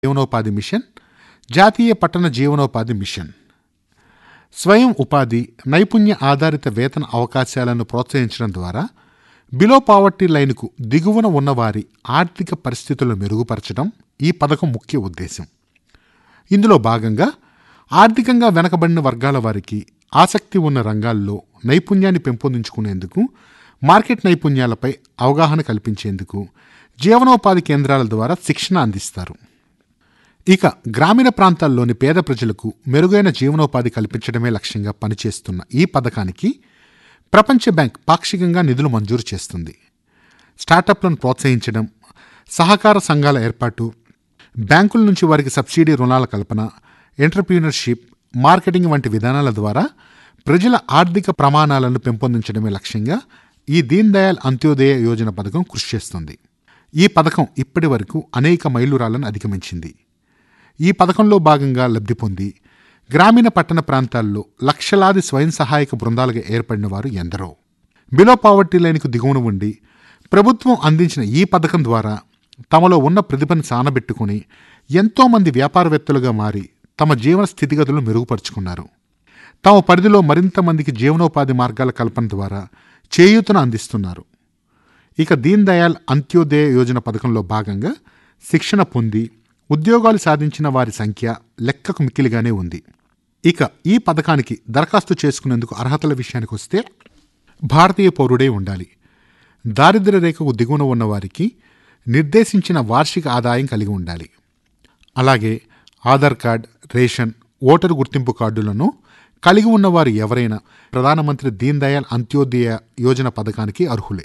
జీవనోపాధి మిషన్ జాతీయ పట్టణ జీవనోపాధి మిషన్ స్వయం ఉపాధి నైపుణ్య ఆధారిత వేతన అవకాశాలను ప్రోత్సహించడం ద్వారా బిలో పావర్టీ లైన్కు దిగువన ఉన్నవారి ఆర్థిక పరిస్థితులను మెరుగుపరచడం ఈ పథకం ముఖ్య ఉద్దేశం ఇందులో భాగంగా ఆర్థికంగా వెనకబడిన వర్గాల వారికి ఆసక్తి ఉన్న రంగాల్లో నైపుణ్యాన్ని పెంపొందించుకునేందుకు మార్కెట్ నైపుణ్యాలపై అవగాహన కల్పించేందుకు జీవనోపాధి కేంద్రాల ద్వారా శిక్షణ అందిస్తారు ఇక గ్రామీణ ప్రాంతాల్లోని పేద ప్రజలకు మెరుగైన జీవనోపాధి కల్పించడమే లక్ష్యంగా పనిచేస్తున్న ఈ పథకానికి ప్రపంచ బ్యాంక్ పాక్షికంగా నిధులు మంజూరు చేస్తుంది స్టార్టప్లను ప్రోత్సహించడం సహకార సంఘాల ఏర్పాటు బ్యాంకుల నుంచి వారికి సబ్సిడీ రుణాల కల్పన ఎంటర్ప్రీనర్షిప్ మార్కెటింగ్ వంటి విధానాల ద్వారా ప్రజల ఆర్థిక ప్రమాణాలను పెంపొందించడమే లక్ష్యంగా ఈ దీన్ దయాళ్ అంత్యోదయ యోజన పథకం కృషి చేస్తుంది ఈ పథకం ఇప్పటి వరకు అనేక మైలురాళ్లను అధిగమించింది ఈ పథకంలో భాగంగా లబ్ధి పొంది గ్రామీణ పట్టణ ప్రాంతాల్లో లక్షలాది స్వయం సహాయక బృందాలుగా ఏర్పడిన వారు ఎందరో బిలో పావర్టీ లైన్కు దిగువన ఉండి ప్రభుత్వం అందించిన ఈ పథకం ద్వారా తమలో ఉన్న ప్రతిభను సానబెట్టుకుని ఎంతోమంది వ్యాపారవేత్తలుగా మారి తమ జీవన స్థితిగతులను మెరుగుపరుచుకున్నారు తమ పరిధిలో మరింత మందికి జీవనోపాధి మార్గాల కల్పన ద్వారా చేయూతను అందిస్తున్నారు ఇక దీన్ దయాళ్ అంత్యోదయ యోజన పథకంలో భాగంగా శిక్షణ పొంది ఉద్యోగాలు సాధించిన వారి సంఖ్య లెక్కకు మిక్కిలిగానే ఉంది ఇక ఈ పథకానికి దరఖాస్తు చేసుకునేందుకు అర్హతల విషయానికి వస్తే భారతీయ పౌరుడే ఉండాలి దారిద్ర్య రేఖకు దిగువన ఉన్న వారికి నిర్దేశించిన వార్షిక ఆదాయం కలిగి ఉండాలి అలాగే ఆధార్ కార్డ్ రేషన్ ఓటరు గుర్తింపు కార్డులను కలిగి ఉన్నవారు ఎవరైనా ప్రధానమంత్రి దీన్ దయాళ్ అంత్యోదయ యోజన పథకానికి అర్హులే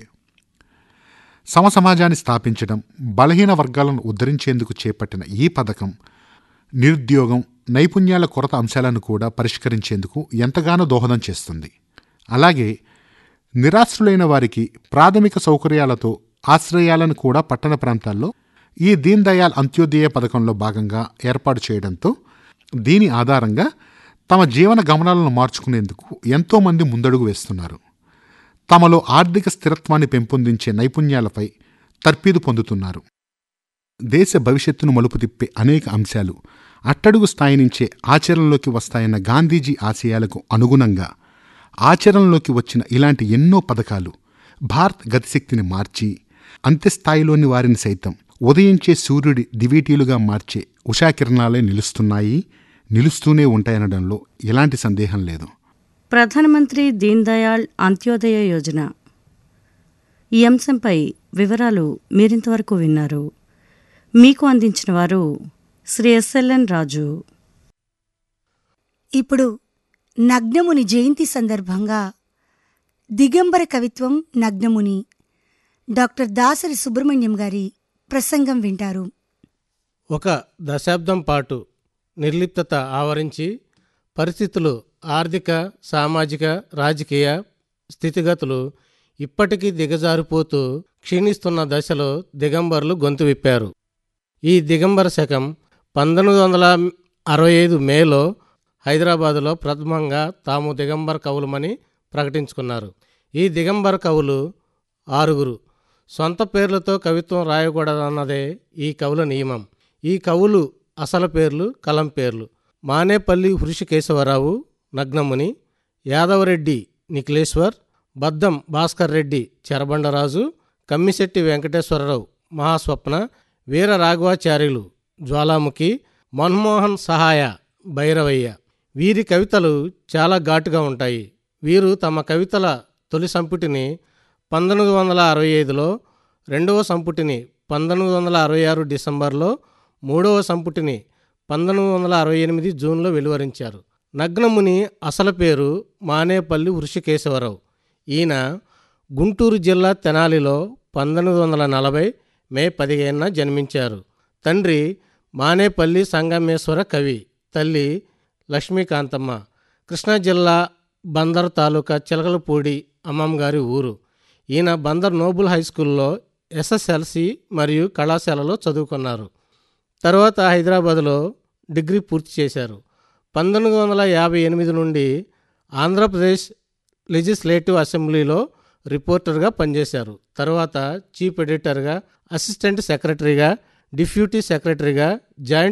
సమసమాజాన్ని స్థాపించడం బలహీన వర్గాలను ఉద్ధరించేందుకు చేపట్టిన ఈ పథకం నిరుద్యోగం నైపుణ్యాల కొరత అంశాలను కూడా పరిష్కరించేందుకు ఎంతగానో దోహదం చేస్తుంది అలాగే నిరాశ్రులైన వారికి ప్రాథమిక సౌకర్యాలతో ఆశ్రయాలను కూడా పట్టణ ప్రాంతాల్లో ఈ దీన్ దయాళ్ అంత్యోదయ పథకంలో భాగంగా ఏర్పాటు చేయడంతో దీని ఆధారంగా తమ జీవన గమనాలను మార్చుకునేందుకు ఎంతోమంది ముందడుగు వేస్తున్నారు తమలో ఆర్థిక స్థిరత్వాన్ని పెంపొందించే నైపుణ్యాలపై తర్పీదు పొందుతున్నారు దేశ భవిష్యత్తును మలుపు తిప్పే అనేక అంశాలు అట్టడుగు స్థాయి నుంచే ఆచరణలోకి వస్తాయన్న గాంధీజీ ఆశయాలకు అనుగుణంగా ఆచరణలోకి వచ్చిన ఇలాంటి ఎన్నో పథకాలు భారత్ గతిశక్తిని మార్చి అంత్యస్థాయిలోని వారిని సైతం ఉదయించే సూర్యుడి దివీటీలుగా మార్చే ఉషాకిరణాలే నిలుస్తున్నాయి నిలుస్తూనే ఉంటాయనడంలో ఎలాంటి సందేహం లేదు ప్రధానమంత్రి దీన్ దయాళ్ అంత్యోదయ యోజన ఈ అంశంపై వివరాలు మీరింతవరకు విన్నారు మీకు అందించిన వారు శ్రీ ఎస్ఎల్ఎన్ రాజు ఇప్పుడు నగ్నముని జయంతి సందర్భంగా దిగంబర కవిత్వం నగ్నముని డాక్టర్ దాసరి సుబ్రహ్మణ్యం గారి ప్రసంగం వింటారు ఒక దశాబ్దం పాటు నిర్లిప్తత ఆవరించి పరిస్థితులు ఆర్థిక సామాజిక రాజకీయ స్థితిగతులు ఇప్పటికీ దిగజారిపోతూ క్షీణిస్తున్న దశలో దిగంబరులు గొంతు విప్పారు ఈ దిగంబర శకం పంతొమ్మిది వందల అరవై ఐదు మేలో హైదరాబాదులో ప్రథమంగా తాము దిగంబర కవులమని ప్రకటించుకున్నారు ఈ దిగంబర కవులు ఆరుగురు సొంత పేర్లతో కవిత్వం రాయకూడదన్నదే ఈ కవుల నియమం ఈ కవులు అసలు పేర్లు కలం పేర్లు మానేపల్లి హృషికేశవరావు నగ్నముని యాదవరెడ్డి నిఖిలేశ్వర్ బద్దం భాస్కర్ రెడ్డి చెరబండరాజు కమ్మిశెట్టి వెంకటేశ్వరరావు మహాస్వప్న వీర రాఘవాచార్యులు జ్వాలాముఖి మన్మోహన్ సహాయ భైరవయ్య వీరి కవితలు చాలా ఘాటుగా ఉంటాయి వీరు తమ కవితల తొలి సంపుటిని పంతొమ్మిది వందల అరవై ఐదులో రెండవ సంపుటిని పంతొమ్మిది వందల అరవై ఆరు డిసెంబర్లో మూడవ సంపుటిని పంతొమ్మిది వందల అరవై ఎనిమిది జూన్లో వెలువరించారు నగ్నముని అసలు పేరు మానేపల్లి వృషికేశవరావు ఈయన గుంటూరు జిల్లా తెనాలిలో పంతొమ్మిది వందల నలభై మే పదిహేనున జన్మించారు తండ్రి మానేపల్లి సంగమేశ్వర కవి తల్లి లక్ష్మీకాంతమ్మ కృష్ణా జిల్లా బందర్ తాలూకా చిలకలపూడి అమ్మమ్మ గారి ఊరు ఈయన బందర్ నోబుల్ హై స్కూల్లో ఎస్ఎస్ఎల్సి మరియు కళాశాలలో చదువుకున్నారు తర్వాత హైదరాబాద్లో డిగ్రీ పూర్తి చేశారు పంతొమ్మిది వందల యాభై ఎనిమిది నుండి ఆంధ్రప్రదేశ్ లెజిస్లేటివ్ అసెంబ్లీలో రిపోర్టర్గా పనిచేశారు తర్వాత చీఫ్ ఎడిటర్గా అసిస్టెంట్ సెక్రటరీగా డిప్యూటీ సెక్రటరీగా జాయింట్